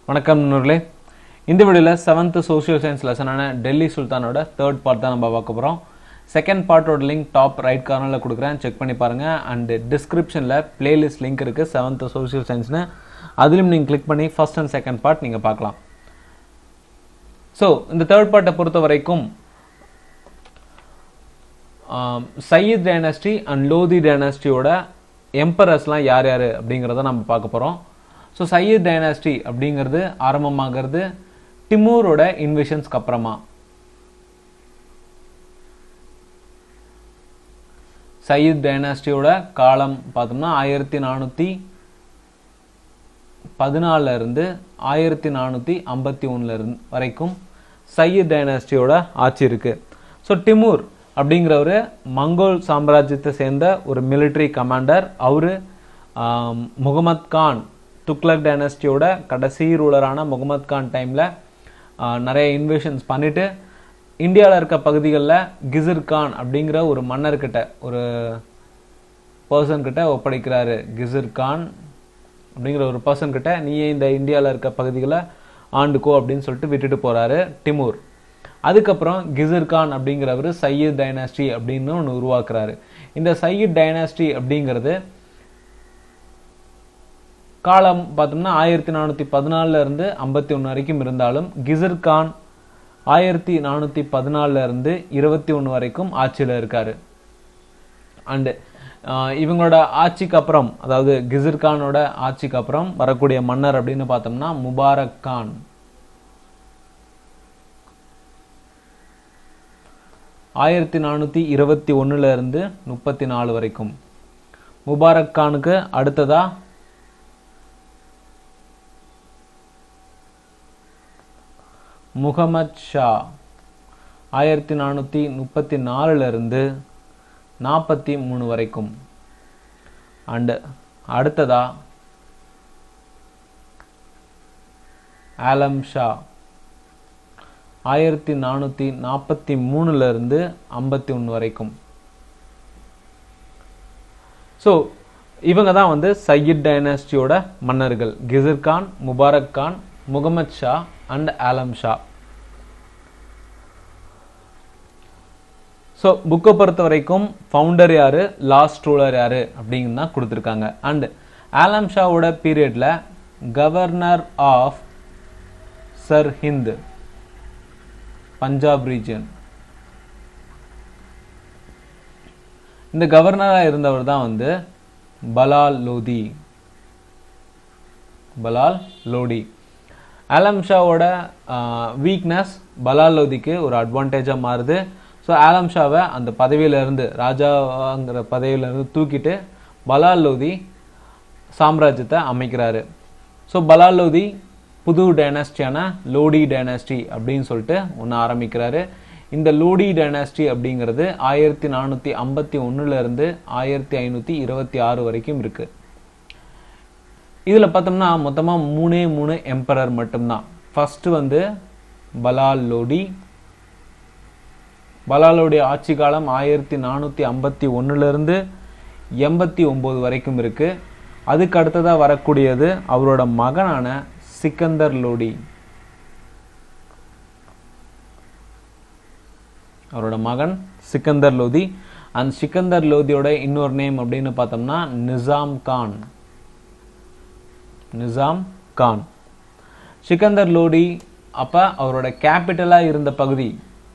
வணக்கம் நூர்களே இந்த வீடியோவில் செவன்த் சோஷியல் சயின்ஸ் லெசனான டெல்லி சுல்தானோட தேர்ட் பார்ட் தான் நம்ம பார்க்க போகிறோம் செகண்ட் பார்ட்டோட லிங்க் டாப் ரைட் கார்னரில் கொடுக்குறேன் செக் பண்ணி பாருங்கள் அண்ட் டிஸ்கிரிப்ஷனில் பிளேலிஸ்ட் லிங்க் இருக்குது செவன்த் சோஷியல் சயின்ஸ்னு அதிலும் நீங்கள் கிளிக் பண்ணி ஃபர்ஸ்ட் அண்ட் செகண்ட் பார்ட் நீங்கள் பார்க்கலாம் ஸோ இந்த தேர்ட் பார்ட்டை பொறுத்த வரைக்கும் சையீத் டைனஸ்டி அண்ட் லோதி டைனஸ்டியோட எம்பரர்ஸ்லாம் யார் யார் அப்படிங்கிறத நம்ம பார்க்க போகிறோம் ஸோ சையீத் டைனாஸ்டி அப்படிங்கிறது ஆரம்பமாகிறது டிமூரோட இன்விஷன்ஸ்க்கு அப்புறமா சையீத் டைனாஸ்டியோட காலம் பார்த்தோம்னா ஆயிரத்தி நானூற்றி பதினாலில் இருந்து ஆயிரத்தி நானூற்றி ஐம்பத்தி ஒன்றில் இருந்து வரைக்கும் சையீத் டைனாஸ்டியோட ஆட்சி இருக்குது ஸோ டிமூர் அப்படிங்கிறவர் மங்கோல் சாம்ராஜ்யத்தை சேர்ந்த ஒரு மிலிட்ரி கமாண்டர் அவர் முகமது கான் துக்லக் டைனஸ்டியோட கடைசி ரூலரான முகமது கான் டைமில் நிறைய இன்வேஷன்ஸ் பண்ணிவிட்டு இந்தியாவில் இருக்க பகுதிகளில் கிசிர் கான் அப்படிங்கிற ஒரு மன்னர்கிட்ட ஒரு பர்சன் கிட்ட ஒப்படைக்கிறாரு கிசிர் கான் அப்படிங்கிற ஒரு பர்சன் கிட்ட நீயே இந்த இந்தியாவில் இருக்க பகுதிகளை ஆண்டுக்கோ அப்படின்னு சொல்லிட்டு விட்டுட்டு போகிறாரு டிமூர் அதுக்கப்புறம் கிசிர் கான் அப்படிங்கிறவர் சையீத் டைனாஸ்டி அப்படின்னு ஒன்று உருவாக்குறாரு இந்த சையீத் டைனாஸ்டி அப்படிங்கிறது காலம் பார்த்தோம்னா ஆயிரத்தி நானூற்றி பதினாலில் இருந்து ஐம்பத்தி ஒன்று வரைக்கும் இருந்தாலும் கிசிர் கான் ஆயிரத்தி நானூற்றி பதினாலில் இருந்து இருபத்தி ஒன்று வரைக்கும் ஆட்சியில் இருக்கார் அண்டு இவங்களோட ஆட்சிக்கு அப்புறம் அதாவது கிசிர் கானோட ஆட்சிக்கு அப்புறம் வரக்கூடிய மன்னர் அப்படின்னு பார்த்தோம்னா முபாரக் கான் ஆயிரத்தி நானூற்றி இருபத்தி ஒன்றுல இருந்து முப்பத்தி நாலு வரைக்கும் முபாரக் கானுக்கு அடுத்ததா முகமது ஷா ஆயிரத்தி நானூற்றி முப்பத்தி நாலுலேருந்து நாற்பத்தி மூணு வரைக்கும் அண்டு அடுத்ததா ஆலம் ஷா ஆயிரத்தி நானூற்றி நாற்பத்தி மூணுலேருந்து ஐம்பத்தி ஒன்று வரைக்கும் ஸோ இவங்க தான் வந்து சையீத் டைனாஸ்டியோட மன்னர்கள் கிசிர் கான் முபாரக் கான் முகமது ஷா அண்ட் ஆலம் ஷா ஸோ புக்கை பொறுத்த வரைக்கும் ஃபவுண்டர் யாரு லாஸ்ட் ரூலர் யாரு அப்படின்னு தான் கொடுத்துருக்காங்க அண்ட் ஆலம் ஷாவோட பீரியட்ல governor of Sirhind Punjab region இந்த கவர்னராக இருந்தவர் தான் வந்து பலால் லோதி பலால் லோடி ஆலம் ஷாவோட வீக்னஸ் பலால் லோதிக்கு ஒரு அட்வான்டேஜாக மாறுது ஸோ ஆலம் ஷாவை அந்த பதவியிலேருந்து ராஜாங்கிற பதவியிலேருந்து தூக்கிட்டு பலால் லோதி சாம்ராஜ்யத்தை அமைக்கிறாரு ஸோ பலால் லோதி புது டைனாஸ்டியான லோடி டைனாஸ்டி அப்படின்னு சொல்லிட்டு ஒன்று ஆரம்பிக்கிறாரு இந்த லோடி டைனாஸ்டி அப்படிங்கிறது ஆயிரத்தி நானூற்றி ஐம்பத்தி ஒன்றுலேருந்து ஆயிரத்தி ஐநூற்றி இருபத்தி ஆறு வரைக்கும் இருக்குது இதில் பார்த்தோம்னா மொத்தமாக மூணே மூணு எம்பரர் மட்டும்தான் ஃபஸ்ட்டு வந்து பலால் லோடி பலாலோடைய ஆட்சி காலம் ஆயிரத்தி நானூற்றி ஐம்பத்தி ஒன்றுலேருந்து எண்பத்தி ஒம்பது வரைக்கும் இருக்குது அதுக்கு அடுத்ததாக வரக்கூடியது அவரோட மகனான சிக்கந்தர் லோடி அவரோட மகன் சிக்கந்தர் லோதி அந்த சிக்கந்தர் லோதியோட இன்னொரு நேம் அப்படின்னு பார்த்தோம்னா நிசாம் கான் நிசாம் கான் சிக்கந்தர் லோடி அப்போ அவரோட கேபிட்டலாக இருந்த பகுதி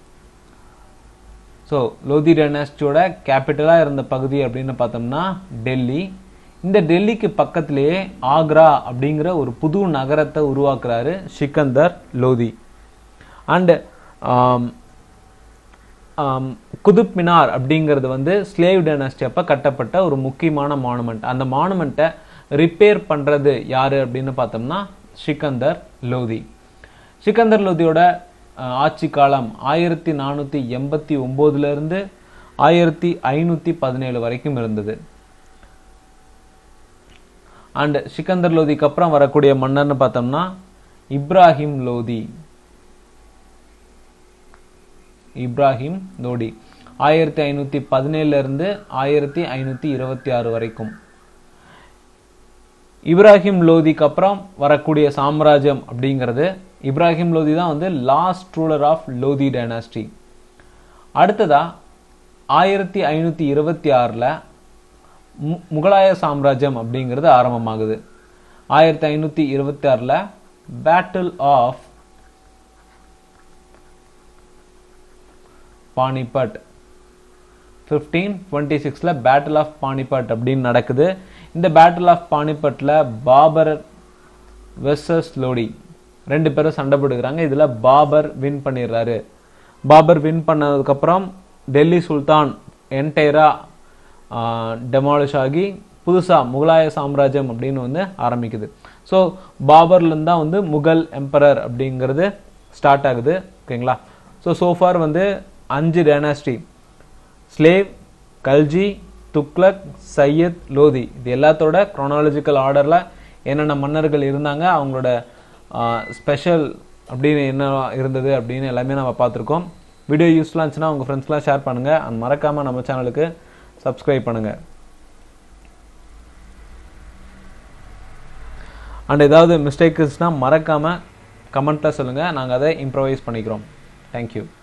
ஸோ லோதி டைனாஸ்டியோட கேபிட்டலாக இருந்த பகுதி அப்படின்னு பார்த்தோம்னா டெல்லி இந்த டெல்லிக்கு பக்கத்திலேயே ஆக்ரா அப்படிங்கிற ஒரு புது நகரத்தை உருவாக்குறாரு சிக்கந்தர் லோதி அண்டு குதுப் மினார் அப்படிங்கிறது வந்து ஸ்லேவ் டைனாஸ்டி அப்போ கட்டப்பட்ட ஒரு முக்கியமான மானுமெண்ட் அந்த மானுமெண்ட்டை ரிப்பேர் பண்ணுறது யார் அப்படின்னு பார்த்தோம்னா சிக்கந்தர் லோதி சிக்கந்தர் லோதியோட ஆட்சி காலம் ஆயிரத்தி நானூற்றி எண்பத்தி ஒம்போதுலேருந்து ஆயிரத்தி ஐநூற்றி பதினேழு வரைக்கும் இருந்தது அண்ட் சிக்கந்தர் லோதிக்கு அப்புறம் வரக்கூடிய மன்னர்னு பார்த்தோம்னா இப்ராஹிம் லோதி இப்ராஹிம் லோடி ஆயிரத்தி ஐநூற்றி பதினேழுலேருந்து ஆயிரத்தி ஐநூற்றி இருபத்தி ஆறு வரைக்கும் இப்ராஹிம் லோதிக்கு அப்புறம் வரக்கூடிய சாம்ராஜ்யம் அப்படிங்கிறது இப்ராஹிம் லோதி தான் வந்து last ruler of Lodi dynasty அடுத்ததா ஆயிரத்தி ஐநூற்றி இருபத்தி ஆறில் முகலாய சாம்ராஜ்யம் அப்படிங்கிறது ஆரம்பமாகுது ஆயிரத்தி ஐநூற்றி இருபத்தி ஆறில் battle of Panipat fifteen twenty சிக்ஸில் பேட்டில் ஆஃப் பானிபட் அப்படின்னு நடக்குது இந்த பேட்டில் ஆஃப் பானிபட்டில் பாபர் வெர்சஸ் லோடி ரெண்டு பேரும் சண்டை போட்டுக்கிறாங்க இதில் பாபர் வின் பண்ணிடுறாரு பாபர் வின் பண்ணதுக்கப்புறம் டெல்லி சுல்தான் என்டையராக டெமாலிஷ் ஆகி புதுசாக முகலாய சாம்ராஜ்யம் அப்படின்னு வந்து ஆரம்பிக்குது ஸோ பாபர்லேருந்து தான் வந்து முகல் எம்பரர் அப்படிங்கிறது ஸ்டார்ட் ஆகுது ஓகேங்களா ஸோ சோஃபார் வந்து அஞ்சு டைனாஸ்டி ஸ்லேவ் கல்ஜி துக்ளக் சையத் லோதி இது எல்லாத்தோட குரோனாலஜிக்கல் ஆர்டரில் என்னென்ன மன்னர்கள் இருந்தாங்க அவங்களோட ஸ்பெஷல் அப்படின்னு என்ன இருந்தது அப்படின்னு எல்லாமே நம்ம பார்த்துருக்கோம் வீடியோ யூஸ்ஃபுல்லாக இருந்துச்சுன்னா உங்கள் ஃப்ரெண்ட்ஸ்லாம் ஷேர் பண்ணுங்கள் அண்ட் மறக்காமல் நம்ம சேனலுக்கு சப்ஸ்கிரைப் பண்ணுங்கள் அண்ட் ஏதாவது மிஸ்டேக் இருந்துச்சுன்னா மறக்காமல் கமெண்ட்டில் சொல்லுங்கள் நாங்கள் அதை இம்ப்ரவைஸ் பண்ணிக்கிறோம் தேங்க்யூ